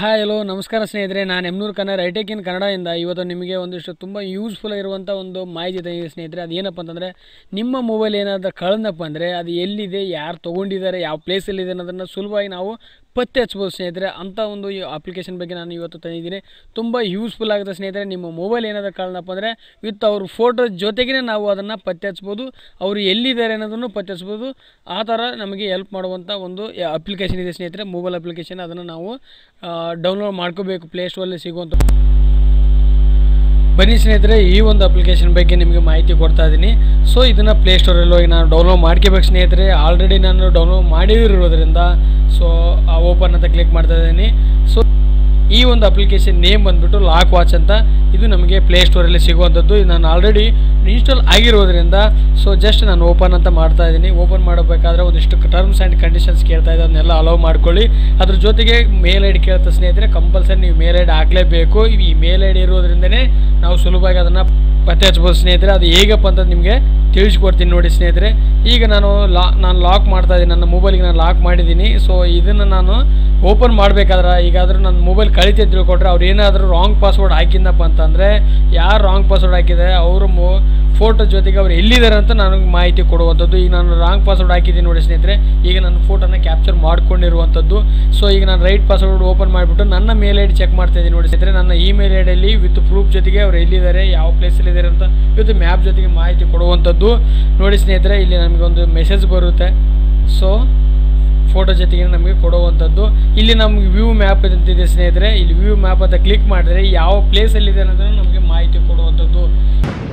hi hello ನಮಸ್ಕಾರ ಸ್ನೇಹಿತರೆ ನಾನು ಎಮ್ನೂರು ಕನ್ನಡ ರೈಟೇಕ್ ಇನ್ ಕನ್ನಡದಿಂದ ಇವತ್ತು ನಿಮಗೆ ಒಂದಿಷ್ಟು ತುಂಬ ಯೂಸ್ಫುಲ್ ಆಗಿರುವಂಥ ಒಂದು ಮಾಹಿತಿ ತಂದಿದೆ ಸ್ನೇಹಿತರೆ ಅದೇನಪ್ಪ ಅಂತಂದರೆ ನಿಮ್ಮ ಮೊಬೈಲ್ ಏನಾದರೂ ಕಳೆದಪ್ಪ ಅಂದರೆ ಅದು ಎಲ್ಲಿದೆ ಯಾರು ತೊಗೊಂಡಿದ್ದಾರೆ ಯಾವ ಪ್ಲೇಸಲ್ಲಿದೆ ಅನ್ನೋದನ್ನು ಸುಲಭವಾಗಿ ನಾವು ಪತ್ತೆ ಹಚ್ಬೋದು ಸ್ನೇಹಿತರೆ ಅಂಥ ಒಂದು ಅಪ್ಲಿಕೇಶನ್ ಬಗ್ಗೆ ನಾನು ಇವತ್ತು ತಂದಿದ್ದೀನಿ ತುಂಬ ಯೂಸ್ಫುಲ್ ಆಗುತ್ತೆ ಸ್ನೇಹಿತರೆ ನಿಮ್ಮ ಮೊಬೈಲ್ ಏನಾದರೂ ಕಳೆದಪ್ಪ ಅಂದರೆ ವಿತ್ ಅವ್ರ ಫೋಟೋ ಜೊತೆಗೇ ನಾವು ಅದನ್ನು ಪತ್ತೆ ಹಚ್ಬೋದು ಅವರು ಎಲ್ಲಿದ್ದಾರೆ ಅನ್ನೋದನ್ನು ಪತ್ತೆ ಹಚ್ಬೋದು ಆ ಥರ ನಮಗೆ ಹೆಲ್ಪ್ ಮಾಡುವಂಥ ಒಂದು ಅಪ್ಲಿಕೇಶನ್ ಇದೆ ಸ್ನೇಹಿತರೆ ಮೊಬೈಲ್ ಅಪ್ಲಿಕೇಶನ್ ಅದನ್ನು ನಾವು ಡೌನ್ಲೋಡ್ ಮಾಡ್ಕೋಬೇಕು ಪ್ಲೇಸ್ಟೋರಲ್ಲಿ ಸಿಗುವಂಥ ಬನ್ನಿ ಸ್ನೇಹಿತರೆ ಈ ಒಂದು ಅಪ್ಲಿಕೇಶನ್ ಬಗ್ಗೆ ನಿಮಗೆ ಮಾಹಿತಿ ಕೊಡ್ತಾ ಇದ್ದೀನಿ ಸೊ ಇದನ್ನು ಪ್ಲೇಸ್ಟೋರಲ್ಲಿ ಹೋಗಿ ನಾನು ಡೌನ್ಲೋಡ್ ಮಾಡ್ಕೋಬೇಕು ಸ್ನೇಹಿತರೆ ಆಲ್ರೆಡಿ ನಾನು ಡೌನ್ಲೋಡ್ ಮಾಡಿರೋದ್ರಿಂದ ಸೊ ಆ ಓಪನ್ ಅಂತ ಕ್ಲಿಕ್ ಮಾಡ್ತಾ ಇದ್ದೀನಿ ಸೊ ಈ ಒಂದು ಅಪ್ಲಿಕೇಶನ್ ನೇಮ್ ಬಂದುಬಿಟ್ಟು ಲಾಕ್ ವಾಚ್ ಅಂತ ಇದು ನಮಗೆ ಪ್ಲೇಸ್ಟೋರಲ್ಲಿ ಸಿಗುವಂಥದ್ದು ಇದು ನಾನು ಆಲ್ರೆಡಿ ಇನ್ಸ್ಟಾಲ್ ಆಗಿರೋದ್ರಿಂದ ಸೊ ಜಸ್ಟ್ ನಾನು ಓಪನ್ ಅಂತ ಮಾಡ್ತಾ ಇದ್ದೀನಿ ಓಪನ್ ಮಾಡಬೇಕಾದ್ರೆ ಒಂದಿಷ್ಟು ಟರ್ಮ್ಸ್ ಆ್ಯಂಡ್ ಕಂಡೀಷನ್ಸ್ ಕೇಳ್ತಾ ಇದೆ ಅದನ್ನೆಲ್ಲ ಅಲೋ ಮಾಡ್ಕೊಳ್ಳಿ ಅದ್ರ ಜೊತೆಗೆ ಮೇಲ್ ಐ ಡಿ ಕೇಳ್ತಾ ಸ್ನೇಹಿತರೆ ಕಂಪಲ್ಸರಿ ನೀವು ಮೇಲ್ ಐ ಡಿ ಹಾಕಲೇಬೇಕು ಈ ಮೇಲ್ ಐ ಡಿ ಇರೋದ್ರಿಂದನೇ ನಾವು ಸುಲಭವಾಗಿ ಅದನ್ನು ಪತ್ತೆ ಹಚ್ಬೋದು ಸ್ನೇಹಿತರೆ ಅದು ಹೇಗಪ್ಪ ಅಂತ ನಿಮಗೆ ತಿಳಿಸ್ಕೊಡ್ತೀನಿ ನೋಡಿ ಸ್ನೇಹಿತರೆ ಈಗ ನಾನು ಲಾ ನಾನು ಲಾಕ್ ಮಾಡ್ತಾ ಇದ್ದೀನಿ ನನ್ನ ಮೊಬೈಲ್ಗೆ ನಾನು ಲಾಕ್ ಮಾಡಿದ್ದೀನಿ ಸೊ ಇದನ್ನು ನಾನು ಓಪನ್ ಮಾಡಬೇಕಾದ್ರೆ ಈಗಾದರೂ ನನ್ನ ಮೊಬೈಲ್ ಕಳಿತೆ ಅಂತ ತಿಳ್ಕೊಟ್ರೆ ಅವ್ರು ಏನಾದರೂ ರಾಂಗ್ ಪಾಸ್ವರ್ಡ್ ಹಾಕಿದ್ನಪ್ಪ ಅಂತಂದರೆ ಯಾರು ರಾಂಗ್ ಪಾಸ್ವರ್ಡ್ ಹಾಕಿದ್ದಾರೆ ಅವರು ಮೊ ಫೋಟೋ ಜೊತೆಗೆ ಅವ್ರು ಎಲ್ಲಿದ್ದಾರೆ ಅಂತ ನನಗೆ ಮಾಹಿತಿ ಕೊಡುವಂಥದ್ದು ಈಗ ನಾನು ರಾಂಗ್ ಪಾಸ್ವರ್ಡ್ ಹಾಕಿದ್ದೀನಿ ನೋಡಿ ಸ್ನೇಹಿತರೆ ಈಗ ನನ್ನ ಫೋಟೋನ ಕ್ಯಾಪ್ಚರ್ ಮಾಡ್ಕೊಂಡಿರುವಂಥದ್ದು ಸೊ ಈಗ ನಾನು ರೈಟ್ ಪಾಸ್ವರ್ಡ್ ಓಪನ್ ಮಾಡಿಬಿಟ್ಟು ನನ್ನ ಮೇಲ್ ಐ ಡಿ ಚೆಕ್ ಮಾಡ್ತಾ ಇದ್ದೀನಿ ನೋಡಿ ಸ್ನೇಹಿತರೆ ನನ್ನ ಇಮೇಲ್ ಐ ಡಿಯಲ್ಲಿ ವಿತ್ ಪ್ರೂಫ್ ಜೊತೆಗೆ ಅವ್ರು ಎಲ್ಲಿದ್ದಾರೆ ಯಾವ ಪ್ಲೇಸಲ್ಲಿದ್ದಾರೆ ಅಂತ ವಿತ್ ಮ್ಯಾಪ್ ಜೊತೆಗೆ ಮಾಹಿತಿ ಕೊಡುವಂಥದ್ದು ನೋಡಿ ಸ್ನೇಹಿತರೆ ಇಲ್ಲಿ ನಮಗೆ ಒಂದು ಮೆಸೇಜ್ ಬರುತ್ತೆ ಸೊ ಫೋಟೋ ಜೊತೆಗೆ ನಮಗೆ ಕೊಡುವಂಥದ್ದು ಇಲ್ಲಿ ನಮಗೆ ವ್ಯೂ ಮ್ಯಾಪ್ ಅಂತಿದೆ ಸ್ನೇಹಿತರೆ ಇಲ್ಲಿ ವ್ಯೂ ಮ್ಯಾಪ್ ಅಂತ ಕ್ಲಿಕ್ ಮಾಡಿದ್ರೆ ಯಾವ ಪ್ಲೇಸಲ್ಲಿದೆ ಅನ್ನೋದನ್ನು ನಮಗೆ ಮಾಹಿತಿ ಕೊಡುವಂಥದ್ದು